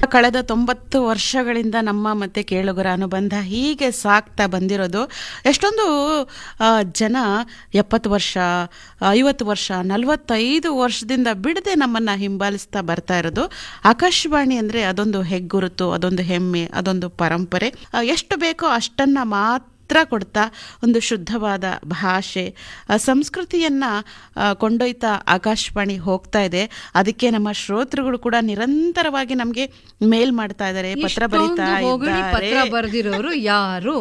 ಕಳೆದ ತೊಂಬತ್ತು ವರ್ಷಗಳಿಂದ ನಮ್ಮ ಮತ್ತೆ ಕೇಳುಗರ ಅನುಬಂಧ ಹೀಗೆ ಸಾಕ್ತಾ ಬಂದಿರೋದು ಎಷ್ಟೊಂದು ಆ, ಜನ ಎಪ್ಪತ್ತು ವರ್ಷ ಐವತ್ತು ವರ್ಷ ನಲವತ್ತೈದು ವರ್ಷದಿಂದ ಬಿಡದೆ ನಮ್ಮನ್ನ ಹಿಂಬಾಲಿಸ್ತಾ ಬರ್ತಾ ಇರೋದು ಆಕಾಶವಾಣಿ ಅಂದ್ರೆ ಅದೊಂದು ಹೆಗ್ಗುರುತು ಅದೊಂದು ಹೆಮ್ಮೆ ಅದೊಂದು ಪರಂಪರೆ ಆ, ಎಷ್ಟು ಬೇಕೋ ಅಷ್ಟನ್ನ ಮಾತ್ರ ಕೊಡ್ತಾ ಒಂದು ಶುದ್ಧವಾದ ಭಾಷೆ ಆ, ಸಂಸ್ಕೃತಿಯನ್ನ ಆ, ಕೊಂಡೊಯ್ತಾ ಆಕಾಶವಾಣಿ ಹೋಗ್ತಾ ಇದೆ ಅದಕ್ಕೆ ನಮ್ಮ ಶ್ರೋತೃಗಳು ಕೂಡ ನಿರಂತರವಾಗಿ ನಮಗೆ ಮೇಲ್ ಮಾಡ್ತಾ ಇದ್ದಾರೆ ಪತ್ರ ಬರೀತಾ ಇಷ್ಟೊಂದು ಹೊಗಳಿ ಇದ್ದಾರೆ ಪತ್ರ ಬರೆದಿರೋರು ಯಾರು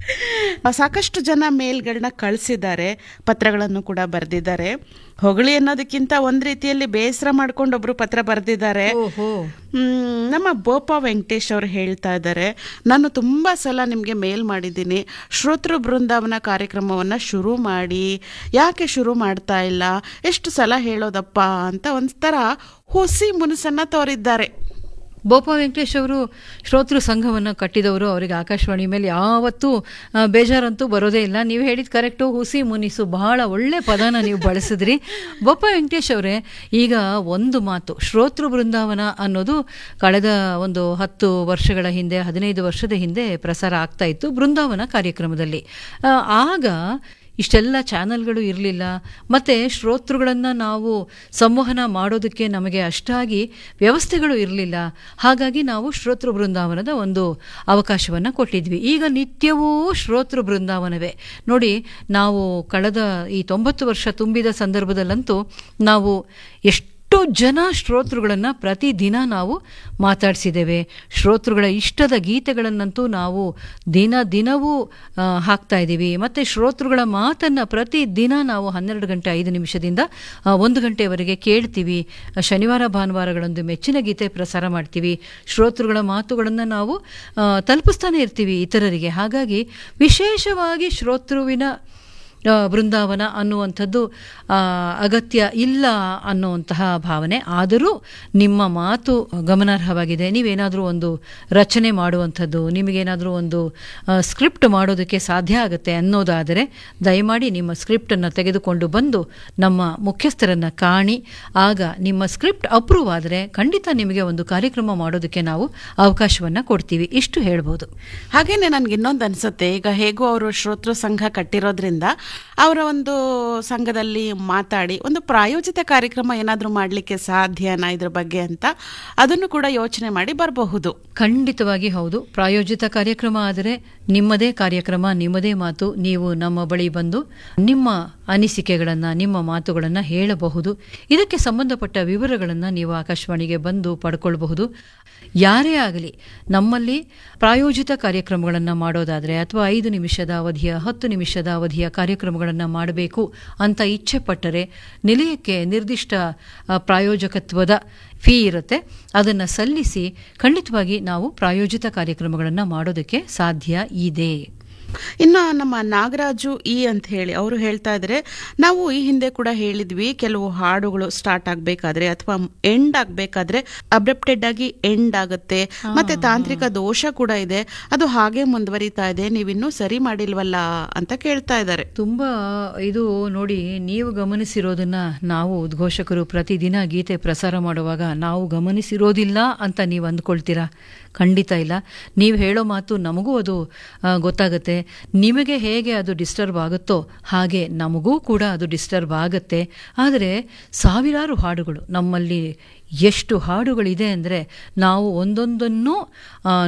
ಸಾಕಷ್ಟು ಜನ ಮೇಲ್ಗಳನ್ನ ಕಳಿಸಿದ್ದಾರೆ ಪತ್ರಗಳನ್ನು ಕೂಡ ಬರೆದಿದ್ದಾರೆ ಹೊಗಳಿ ಅನ್ನೋದಕ್ಕಿಂತ ಒಂದ್ ರೀತಿಯಲ್ಲಿ ಬೇಸರ ಮಾಡ್ಕೊಂಡು ಒಬ್ರು ಪತ್ರ ಬರೆದಿದ್ದಾರೆ ಓಹೋ ಹ್ಮ್, ನಮ್ಮ ಬೋಪ ವೆಂಕಟೇಶ್ ಅವರು ಹೇಳ್ತಾ ಇದ್ದಾರೆ ನಾನು ತುಂಬ ಸಲ ನಿಮಗೆ ಮೇಲ್ ಮಾಡಿದ್ದೀನಿ ಶ್ರೋತೃ ಬೃಂದಾವನ ಕಾರ್ಯಕ್ರಮವನ್ನು ಶುರು ಮಾಡಿ ಯಾಕೆ ಶುರು ಮಾಡ್ತಾ ಇಲ್ಲ ಎಷ್ಟು ಸಲ ಹೇಳೋದಪ್ಪ ಅಂತ ಒಂಥರ ಹುಸಿ ಮುನಸನ್ನ ತೋರಿದ್ದಾರೆ ಬೋಪ ವೆಂಕಟೇಶ್ ಅವರು ಶ್ರೋತೃ ಸಂಘವನ್ನು ಕಟ್ಟಿದವರು ಅವರಿಗೆ ಆಕಾಶವಾಣಿ ಮೇಲೆ ಯಾವತ್ತೂ ಆ, ಬೇಜಾರಂತೂ ಬರೋದೇ ಇಲ್ಲ ನೀವು ಹೇಳಿದ ಕರೆಕ್ಟು ಹುಸಿ ಮುನಿಸು ಬಹಳ ಒಳ್ಳೆ ಪದನ ನೀವು ಬಳಸಿದ್ರಿ ಬೋಪ ವೆಂಕಟೇಶ್ ಅವರೇ ಈಗ ಒಂದು ಮಾತು ಶ್ರೋತೃ ಬೃಂದಾವನ ಅನ್ನೋದು ಕಳೆದ ಒಂದು ಹತ್ತು ವರ್ಷಗಳ ಹಿಂದೆ ಹದಿನೈದು ವರ್ಷದ ಹಿಂದೆ ಪ್ರಸಾರ ಆಗ್ತಾ ಇತ್ತು ಬೃಂದಾವನ ಕಾರ್ಯಕ್ರಮದಲ್ಲಿ ಆ, ಆಗ ಇಷ್ಟೆಲ್ಲ ಚಾನೆಲ್ಗಳು ಇರಲಿಲ್ಲ ಮತ್ತು ಶ್ರೋತೃಗಳನ್ನು ನಾವು ಸಂವಹನ ಮಾಡೋದಕ್ಕೆ ನಮಗೆ ಅಷ್ಟಾಗಿ ವ್ಯವಸ್ಥೆಗಳು ಇರಲಿಲ್ಲ ಹಾಗಾಗಿ ನಾವು ಶ್ರೋತೃ ಬೃಂದಾವನದ ಒಂದು ಅವಕಾಶವನ್ನು ಕೊಟ್ಟಿದ್ವಿ ಈಗ ನಿತ್ಯವೂ ಶ್ರೋತೃ ಬೃಂದಾವನವೇ ನೋಡಿ ನಾವು ಕಳೆದ ಈ ತೊಂಬತ್ತು ವರ್ಷ ತುಂಬಿದ ಸಂದರ್ಭದಲ್ಲಂತೂ ನಾವು ಎಷ್ಟು ಜನ ಶ್ರೋತೃಗಳನ್ನು ಪ್ರತಿದಿನ ನಾವು ಮಾತಾಡಿಸಿದ್ದೇವೆ ಶ್ರೋತೃಗಳ ಇಷ್ಟದ ಗೀತೆಗಳನ್ನಂತೂ ನಾವು ದಿನ ದಿನವೂ ಆ, ಹಾಕ್ತಾ ಇದ್ದೀವಿ ಮತ್ತು ಶ್ರೋತೃಗಳ ಮಾತನ್ನು ಪ್ರತಿದಿನ ನಾವು ಹನ್ನೆರಡು ಗಂಟೆ ಐದು ನಿಮಿಷದಿಂದ ಆ, ಒಂದು ಗಂಟೆವರೆಗೆ ಕೇಳ್ತೀವಿ ಶನಿವಾರ ಭಾನುವಾರಗಳಂದು ಮೆಚ್ಚಿನ ಗೀತೆ ಪ್ರಸಾರ ಮಾಡ್ತೀವಿ ಶ್ರೋತೃಗಳ ಮಾತುಗಳನ್ನು ನಾವು ಆ, ತಲುಪಿಸ್ತಾನೆ ಇರ್ತೀವಿ ಇತರರಿಗೆ ಹಾಗಾಗಿ ವಿಶೇಷವಾಗಿ ಶ್ರೋತೃವಿನ ಆ, ಬೃಂದಾವನ ಅನ್ನುವಂಥದ್ದು ಆ, ಅಗತ್ಯ ಇಲ್ಲ ಅನ್ನುವಂತಹ ಭಾವನೆ ಆದರೂ ನಿಮ್ಮ ಮಾತು ಗಮನಾರ್ಹವಾಗಿದೆ ನೀವೇನಾದರೂ ಒಂದು ರಚನೆ ಮಾಡುವಂಥದ್ದು ನಿಮಗೇನಾದರೂ ಒಂದು ಸ್ಕ್ರಿಪ್ಟ್ ಮಾಡೋದಕ್ಕೆ ಸಾಧ್ಯ ಆಗುತ್ತೆ ಅನ್ನೋದಾದರೆ ದಯಮಾಡಿ ನಿಮ್ಮ ಸ್ಕ್ರಿಪ್ಟನ್ನು ತೆಗೆದುಕೊಂಡು ಬಂದು ನಮ್ಮ ಮುಖ್ಯಸ್ಥರನ್ನು ಕಾಣಿ ಆಗ ನಿಮ್ಮ ಸ್ಕ್ರಿಪ್ಟ್ ಅಪ್ರೂವ್ ಆದರೆ ಖಂಡಿತ ನಿಮಗೆ ಒಂದು ಕಾರ್ಯಕ್ರಮ ಮಾಡೋದಕ್ಕೆ ನಾವು ಅವಕಾಶವನ್ನು ಕೊಡ್ತೀವಿ ಇಷ್ಟು ಹೇಳ್ಬೋದು ಹಾಗೇನೆ ನನ್ಗೆ ಇನ್ನೊಂದು ಅನ್ಸುತ್ತೆ ಈಗ ಹೇಗೂ ಅವರು ಶ್ರೋತೃ ಸಂಘ ಕಟ್ಟಿರೋದ್ರಿಂದ ಅವರ ಒಂದು ಸಂಘದಲ್ಲಿ ಮಾತಾಡಿ ಒಂದು ಪ್ರಾಯೋಜಿತ ಕಾರ್ಯಕ್ರಮ ಏನಾದರೂ ಮಾಡಲಿಕ್ಕೆ ಸಾಧ್ಯನಾ ಇದ್ರ ಬಗ್ಗೆ ಅಂತ ಅದನ್ನು ಕೂಡ ಯೋಚನೆ ಮಾಡಿ ಬರಬಹುದು ಖಂಡಿತವಾಗಿ ಹೌದು ಪ್ರಾಯೋಜಿತ ಕಾರ್ಯಕ್ರಮ ಆದರೆ ನಿಮ್ಮದೇ ಕಾರ್ಯಕ್ರಮ ನಿಮ್ಮದೇ ಮಾತು ನೀವು ನಮ್ಮ ಬಳಿ ಬಂದು ನಿಮ್ಮ ಅನಿಸಿಕೆಗಳನ್ನು ನಿಮ್ಮ ಮಾತುಗಳನ್ನು ಹೇಳಬಹುದು ಇದಕ್ಕೆ ಸಂಬಂಧಪಟ್ಟ ವಿವರಗಳನ್ನು ನೀವು ಆಕಾಶವಾಣಿಗೆ ಬಂದು ಪಡ್ಕೊಳ್ಬಹುದು ಯಾರೇ ಆಗಲಿ ನಮ್ಮಲ್ಲಿ ಪ್ರಾಯೋಜಿತ ಕಾರ್ಯಕ್ರಮಗಳನ್ನು ಮಾಡೋದಾದರೆ ಅಥವಾ ಐದು ನಿಮಿಷದ ಅವಧಿಯ ಹತ್ತು ನಿಮಿಷದ ಅವಧಿಯ ಕಾರ್ಯಕ್ರಮಗಳನ್ನು ಮಾಡಬೇಕು ಅಂತ ಇಚ್ಛೆ ಪಟ್ಟರೆ ನಿಲಯಕ್ಕೆ ನಿರ್ದಿಷ್ಟ ಆ, ಪ್ರಾಯೋಜಕತ್ವದ ಫೀ ಇರುತ್ತೆ ಅದನ್ನು ಸಲ್ಲಿಸಿ ಖಂಡಿತವಾಗಿ ನಾವು ಪ್ರಾಯೋಜಿತ ಕಾರ್ಯಕ್ರಮಗಳನ್ನು ಮಾಡೋದಕ್ಕೆ ಸಾಧ್ಯ ಇದೆ ಇನ್ನು ನಮ್ಮ ನಾಗರಾಜು ಇ ಅಂತ ಹೇಳಿ ಅವರು ಹೇಳ್ತಾ ಇದ್ದಾರೆ ನಾವು ಈ ಹಿಂದೆ ಕೂಡ ಹೇಳಿದ್ವಿ ಕೆಲವು ಹಾಡುಗಳು ಸ್ಟಾರ್ಟ್ ಆಗಬೇಕಾದ್ರೆ ಅಥವಾ ಎಂಡ್ ಆಗಬೇಕಾದ್ರೆ ಅಬ್ರಪ್ಟೆಡ್ ಆಗಿ ಎಂಡ್ ಆಗುತ್ತೆ ಮತ್ತೆ ತಾಂತ್ರಿಕ ದೋಷ ಕೂಡ ಇದೆ ಅದು ಹಾಗೆ ಮುಂದುವರಿತಾ ಇದೆ ನೀವಿನ್ನೂ ಸರಿ ಮಾಡಿಲ್ವಲ್ಲ ಅಂತ ಕೇಳ್ತಾ ಇದ್ದಾರೆ ತುಂಬ ಇದು ನೋಡಿ ನೀವು ಗಮನಿಸಿರೋದನ್ನ ನಾವು ಉದ್ಘೋಷಕರು ಪ್ರತಿದಿನ ಗೀತೆ ಪ್ರಸಾರ ಮಾಡುವಾಗ ನಾವು ಗಮನಿಸಿರೋದಿಲ್ಲ ಅಂತ ನೀವು ಅಂದ್ಕೊಳ್ತೀರಾ ಖಂಡಿತ ಇಲ್ಲ ನೀವು ಹೇಳೋ ಮಾತು ನಮಗೂ ಅದು ಆ, ಗೊತ್ತಾಗುತ್ತೆ ನಿಮಗೆ ಹೇಗೆ ಅದು ಡಿಸ್ಟರ್ಬ್ ಆಗುತ್ತೋ ಹಾಗೆ ನಮಗೂ ಕೂಡ ಅದು ಡಿಸ್ಟರ್ಬ್ ಆಗುತ್ತೆ ಆದರೆ ಸಾವಿರಾರು ಹಾಡುಗಳು ನಮ್ಮಲ್ಲಿ ಎಷ್ಟು ಹಾಡುಗಳಿದೆ ಅಂದರೆ ನಾವು ಒಂದೊಂದನ್ನು ಆ,